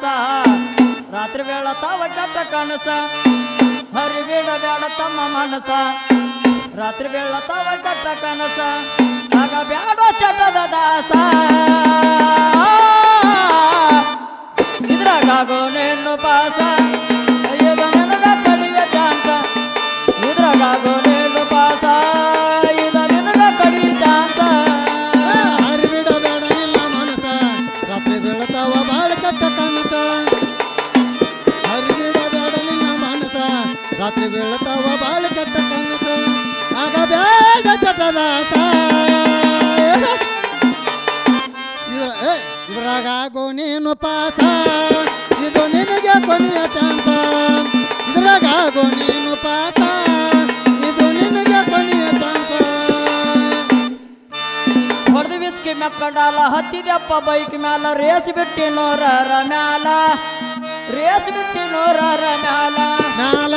ದಾಸ ರಾತ್ರಿ ಬೀಳತಾವ ಕೆಟ್ಟ ಕನಸ ಹರಿಬೇಡ ಬೇಡ ತಮ್ಮ ಮನಸ ರಾತ್ರಿ ಬೀಳತಾವ ಕೆಟ್ಟ ಕನಸ ಆಗ ಬ್ಯಾಡ ಚಟದ ದಾಸ ಇದ್ರಾಗಾಗೋ ನಿನ್ನು ಪಾಸ ಈಗ ನನಗ ಕಡಿಯ ಚಾನ್ಸ ಇದ್ರಾಗಾಗೋ ನಿನ್ನು ಪಾಸ ಈಗ ನಿನಗ ಕಡಿ ಚಾನ್ಸ ಹರಿಬಿಡ ಬೇಡ ಇಲ್ಲ ಮನಸ ರಾತ್ರಿ ಬೀಳ್ತಾವ ಬಾಳ ಕೆಟ್ಟ ಕನಸ ಹರಿಬಿಡ ಬೇಡ ನಿನ್ನ ಮನಸ ರಾತ್ರಿ ಬೀಳ್ತಾವ ಬಾಳ ಕೆಟ್ಟ ಕನಸ ಆಗ ಬೇಡ ಚಟದಾಸ ಇದ್ರ- ಏ, ಇದ್ರಾಗ ಆಗೋ ನೀನು ಪಾಸ ಇದು ನಿನಗೆ ಕೊನೆಯ ಚಾನ್ಸ ಇದ್ರಾಗ ಆಗೋ ನೀನು ಪಾಸ ಇದು ನಿನಗೆ ಕೊನೆಯ ಚಾನ್ಸ ಹೊಡೆದು ಬಿಸ್ಕಿ ಮೆಕ್ಕಡಾಲ ಹತ್ತಿದಪ್ಪ ಬೈಕ್ ಮ್ಯಾಲ ರೇಸ್ ಬಿಟ್ಟಿ ನೋರರ ಮ್ಯಾಲ ರೇಸ್ ಬಿಟ್ಟಿ ನೋರರ ಮ್ಯಾಲ ಮ್ಯಾಲ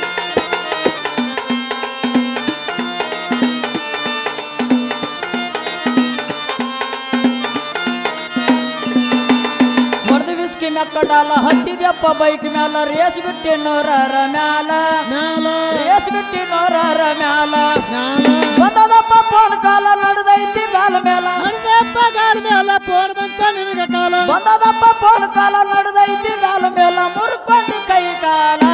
ಹೊಡೆದು ಬಿಸ್ಕಿ ಮೆಕ್ಕಡಾಲ ಹತ್ತಿದಪ್ಪ ಬೈಕ್ ಮ್ಯಾಲ ರೇಸ್ ಬಿಟ್ಟಿ ನೋರರ ಮ್ಯಾಲ ಮ್ಯಾಲ ರೇಸ್ ಬಿಟ್ಟಿ ನೋರರ ಮ್ಯಾಲ ಮ್ಯಾಲ ಬಂದದಪ್ಪ ಫೋನ್ ಕಾಲ ನಡೆದೈತಿ ಕಾಲ ಮೇಲ ನಡ್ದಪ್ಪ ಗಾಲ್ ಮ್ಯಾಲ ಫೋನ್ ಬಂತ ನಿನಗ ಕಾಲ ಬಂದದಪ್ಪ ಫೋನ್ ಕಾಲ ನಡೆದೈತಿ ಕಾಲ ಮೇಲ ಮುರ್ಕೊಂಡು ಕೈ ಕಾಲ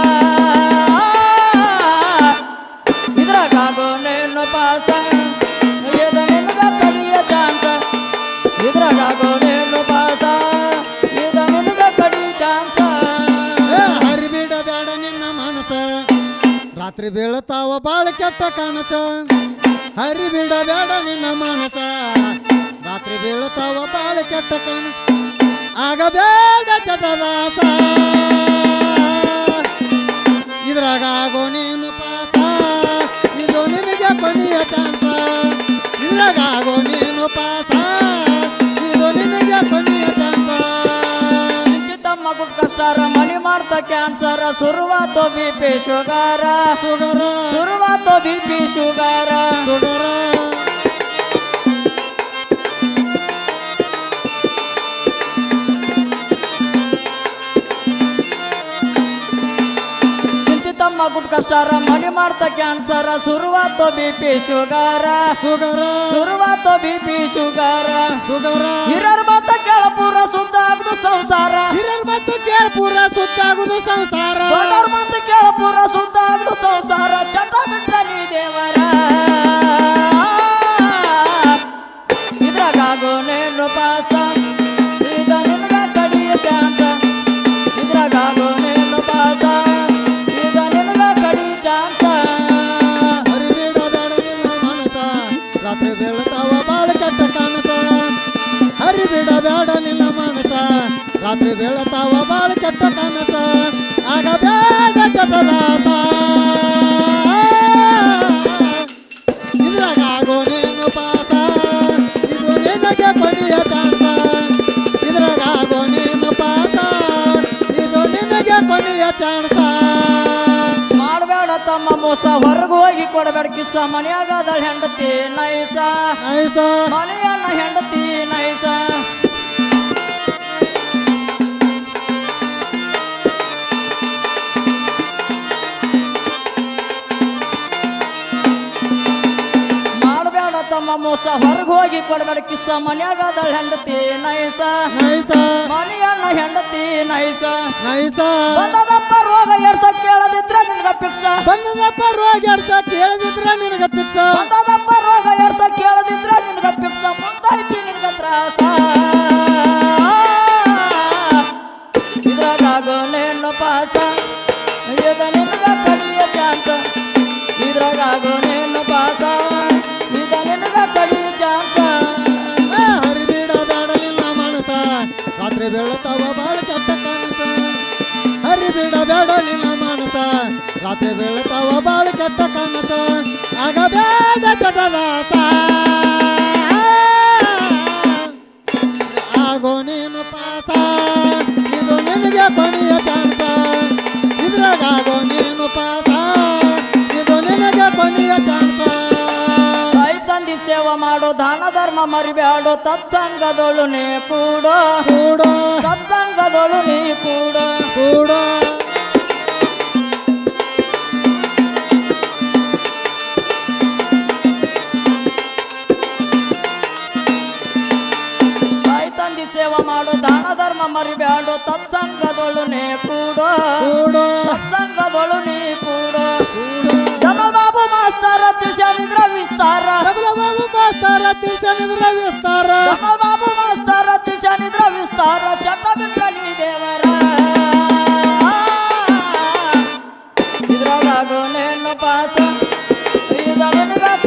ಇದ್ರಾಗಾಗೋ ನಿನ್ನ ಪಾಸ ಇದ ನಿನಗ ಕಡಿಯ ಚಾನ್ಸ ಇದ್ರಾಗಾಗೋ ನಿನ್ನ ಪಾಸ ಇದ ನಿನಗ ಕಡಿ ಚಾನ್ಸ ಏ, ಹರಿಬಿಡ ಬೇಡ ನಿನ್ನ ಮನಸ ರಾತ್ರಿ ಬೀಳ್ತಾವ ಬಾಳ ಕೆಟ್ಟ ಕನಸ ಹರಿಬಿಡ ಬೇಡ ನಿನ್ನ ಮನಸ ರಾತ್ರಿ ಬೀಳ್ತಾವ ಬಾಳ ಕೆಟ್ಟ ಕನಸ ಆಗ ಬೇಡ ಚಟದಾಸ ಇದ್ರಾಗ ಆಗೋ ನೀನು ಪಾಸ ಇದು ನಿನಗೆ ಕೊನೆಯ ಚಾನ್ಸ ಇದ್ರಾಗ ಆಗೋ ನೀನು ಪಾಸ ಇದು ನಿನಗೆ ಕೊನೆಯ ಚಾನ್ಸ ತಮ್ಮ ಗುಡ್ ಕಷ್ಟಾರ ಮನಿ ಮಾಡ್ತ ಕ್ಯಾನ್ಸರ್ ಶುರುವಾತೋ ಬಿ ಪಿ ಶುಗರ ಸುಗರ ಶುರುವಾತೋ ಬಿ ಪಿ ಶುಗರ ಸುಗರ ಚಿಂತಿ ತಮ್ಮ ಗುಡ್ ಕಷ್ಟಾರ ಮನಿ ಮಾಡ್ತ ಕ್ಯಾನ್ಸರ್ ಶುರುವಾತೋ ಬಿ ಪಿ ಶುಗರ ಸುಗರ ಶುರುವಾತೋ ಬಿ ಪಿ ಶುಗರ ಸುಗರ ಹಿರಿಯರ ಮಾತ ಕೇಳ ಪೂರ ಸುದ್ದ ಆಗ್ದು ಸಂಸಾರ ಹಿರಿಯರ್ ಮತ್ತು ಕೇಳ ಪೂರ ಸುತ್ತಾಗುದು ಸಂಸಾರ ದೊಡ್ಡವ್ರ ಮಾತ ಕೇಳ ಪೂರ ಸುದ್ದ ಆಗ್ದು ಸಂಸಾರ ಚಟ ಬಿಟ್ಟ ನೀ ದೇವರ ಇದ್ರಾಗಾಗೋ ನೇನು ಪಾಸ ಈಗ ನಿನಗ ಕಡಿಯ ಚಾನ್ಸ ಇದ್ರಾಗಾಗೋ ನೇನು ಪಾಸ ಈಗ ನಿನಗ ಕಡಿ ಚಾನ್ಸ ಹರಿಬೇಡ ಬೇಡ ನಿನ್ನ ಮನಸ ರಾತ್ರಿ ಬೀಳ್ತಾವ ಬಾಳ ಕೆಟ್ಟ ಕನಸ ಹರಿಬೇಡ ಬೇಡ ನಿನ್ನ ಮನಸ ರಾತ್ರಿ ಬೀಳ್ತಾವ ಬಾಳ ಕೆಟ್ಟ ಕನಸ ಆಗ ಬೇಡ ಚಟದಾಸ ಇದ್ರಾಗ ಆಗೋ ನೀನು ಪಾಸ ಇದು ನಿನಗೆ ಕೊನೆಯ ಚಾನ್ಸ ಇದ್ರಾಗ ಆಗೋ ನೀನು ಪಾಸ ಇದು ನಿನಗೆ ಕೊನೆಯ ಚಾನ್ಸ ಮಾಡಬೇಡ ತಮ್ಮ ಮೋಸ ಹೊರಗೆ ಹೋಗಿ ಕೊಡಬೇಡ ಕಿಸ್ಸ ಮನೆಯಾಗದ ಹೆಂಡತಿ ನೈಸ ನೈಸ ಮನೆಯನ್ನ ಹೆಂಡತಿ ನೈಸ ಮಾಡಬೇಡ ತಮ್ಮ ಮೋಸ ಹೊರಗೆ ಹೋಗಿ ಕೊಡಬೇಡ ಕಿಸ್ಸ ಮನೆಯಾಗದ ಹೆಂಡತಿ ನೈಸ ನೈಸ ಮನೆಯನ್ನ ಹೆಂಡತಿ ನೈಸ ನೈಸ ಬಂದದಪ್ಪ ರೋಗ ಎರ್ಸ ಕೇಳದಿದ್ರ ನಿನ್ಗ ಪಿಕ್ಸ ಬಂದದಪ್ಪ ರೋಗ ಎಡ್ಸ ಕೇಳದಿದ್ರ ನಿನಗ ಪಿಕ್ಸ ಬಂದದಪ್ಪ ರೋಗ ಎರ್ಸ ಕೇಳದಿದ್ರ ನಿನ್ಗ ಪಿಕ್ಸ ಮುಂದೈತಿ ನಿನ್ಗ ತ್ರಾಸ ಇದ್ರಾಗಾಗೋ ನೇನು ಪಾಸ ಇದ ನಿನ್ಗ ಕಡಿಯ ಚಾನ್ಸ ಇದ್ರಾಗಾಗೋ ನೇನು ಪಾಸ ಇದ ನಿನ್ಗ ಕಡಿಯ ಚಾನ್ಸ ಏ, ಹರಿಬೇಡ ಬೇಡ ನಿನ್ನ ಮನಸ ರಾತ್ರಿ ಬೀಳ್ತಾವ ಬಾಳ ಕೆಟ್ಟ ಕನಸ ಹರಿಬೇಡ ಬೇಡ ನಿನ್ನ ಮನಸ ರಾತ್ರಿ ಬೀಳ್ತಾವ ಬಾಳ ಕೆಟ್ಟ ಕನಸ ಆಗ ಬೇಡ ಚಟದಾಸ ಆಗೋ ನೀನು ಪಾಸ ಇದು ನಿನಗೆ ಕೊನೆಯ ಚಾನ್ಸ ಇದ್ರಾಗ ಆಗೋ ನೀನು ಪಾಸ ಇದು ನಿನಗೆ ಕೊನೆಯ ಚಾನ್ಸ ತಾಯಿ ತಂದಿ ಸೇವ ಸೇವಾ ಮಾಡೋ ದಾನ ಧರ್ಮ ಮರಿಬ್ಯಾಡೋ ತತ್ಸಂಗದೊಳು ನೀ ಕೂಡ ಕೂಡ ತತ್ಸಂಗದೊಳು ನೀ ಕೂಡ ಕೂಡ ತಾಯಿ ತಂದಿ ಸೇವಾ ಮಾಡೋ ದಾನ ಧರ್ಮ ಮರಿಬ್ಯಾಡೋ ತತ್ಸಂಗದೊಳು ನೀ ಕೂಡ ಕೂಡ ತತ್ಸಂಗದೊಳು ನೀ ಕೂಡ ಕೂಡ ಜಮಲ್ ಬಾಬು ಮಾಸ್ತರ ತಿಶನಿದ್ರ ವಿಸ್ತಾರ ಡಬಲ ಬಾಬು ಮಾಸ್ತರ ತಿಳಿಸಲಿದ್ರ ವಿಸ್ತಾರ ಜಮಲ್ ಬಾಬು ಮಾಸ್ತರ ತಿಶನಿದ್ರ ವಿಸ್ತಾರ ಚಟ್ಟ ಬಿಟ್ರಲ್ಲಿ ದೇವರ ಇದ್ರೊಳಗು ನೆನ್ನು ಪಾಸ ಇದನಿಗ